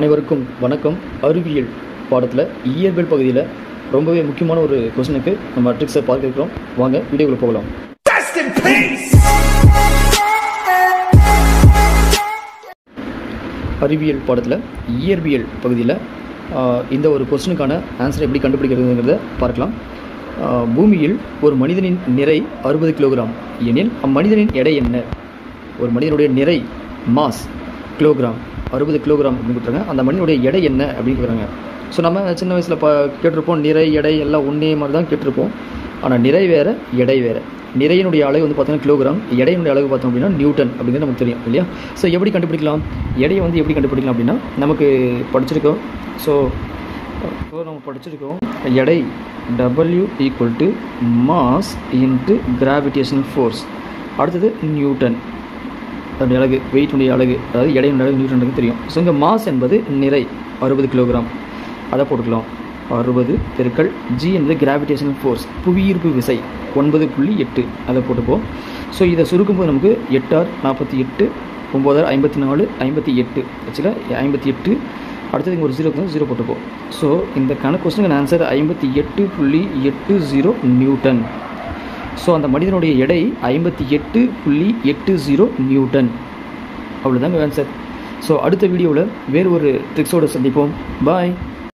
அனைவருக்கும் வணக்கம் அறிவியல் பாடத்தில் இயற்பியல் பகுதியில் ரொம்பவே முக்கியமான ஒரு கொஸ்டினுக்கு நம்ம ட்ரிக்ஸை பார்க்க இருக்கிறோம் வாங்க வீடியோக்குள்ள போகலாம் Rest in peace! அறிவியல் பாடத்தில் இயற்பியல் பகுதியில் ஆஹ், இந்த ஒரு கொஸ்டினுக்கான ஆன்சரை எப்படி கண்டுபிடிக்கிறதுங்கிறத பார்க்கலாம் ஆஹ், பூமியில் ஒரு மனிதனின் நிறை அறுபது கிலோகிராம் எனில் அம்மனிதனின் எடை என்ன ஒரு மனிதனுடைய நிறை மாஸ் கிலோகிராம் அறுபது கிலோகிராம் அப்படின்னு கொடுத்துருங்க அந்த மனிதனுடைய எடை என்ன அப்படின்னு கேட்குறாங்க ஸோ நம்ம சின்ன வயசில் ப கேட்டிருப்போம் நிறை எடை எல்லாம் ஒன்றே மாதிரி தான் கேட்டிருப்போம் ஆனால் நிறை வேறு எடை வேறு நிறையினுடைய அளவு வந்து பார்த்தீங்கன்னா கிலோகிராம் எடையினுடைய அளவு பார்த்தோம் அப்படின்னா நியூட்டன் அப்படிங்கிறது நமக்கு தெரியும் இல்லையா ஸோ எப்படி கண்டுபிடிக்கலாம் எடையை வந்து எப்படி கண்டுபிடிக்கலாம் அப்படின்னா நமக்கு படிச்சிருக்கோம் ஸோ ஸோ நம்ம படிச்சிருக்கோம் எடை W equal to mass into gravitational force அடுத்தது நியூட்டன் அதனுடைய அழகு வெயிட்டுடைய அழகு அதாவது எடையினுடைய அழகு நியூட்டனுக்கு தெரியும் ஸோ இங்கே மாஸ் என்பது நிறை அறுபது கிலோகிராம் அதை போட்டுக்கலாம் அறுபது பெருக்கல் ஜி என்பது கிராவிடேஷனல் ஃபோர்ஸ் புவியீர்ப்பு விசை ஒன்பது புள்ளி எட்டு அதை போட்டுப்போம் ஸோ இதை சுருக்கும்போது நமக்கு எட்டார் நாற்பத்தி எட்டு ஒம்போதார் ஐம்பத்தி நாலு ஐம்பத்தி எட்டு ஆக்சுவலாக ஐம்பத்தி எட்டு அடுத்தது இங்கே ஒரு ஜீரோ ஜீரோ போட்டுப்போம் ஸோ இந்த கணக்கு கொஸ்டினுக்கு ஆன்சர் ஐம்பத்தி எட்டு புள்ளி எட்டு ஜீரோ நியூட்டன் ஸோ அந்த மனிதனுடைய எடை ஐம்பத்தி எட்டு புள்ளி எட்டு ஜீரோ நியூட்டன் அவ்வளோதாங்க ஆன்சர் ஸோ அடுத்த வீடியோவில் வேறு ஒரு ட்ரிக்ஸோடு சந்திப்போம் பாய்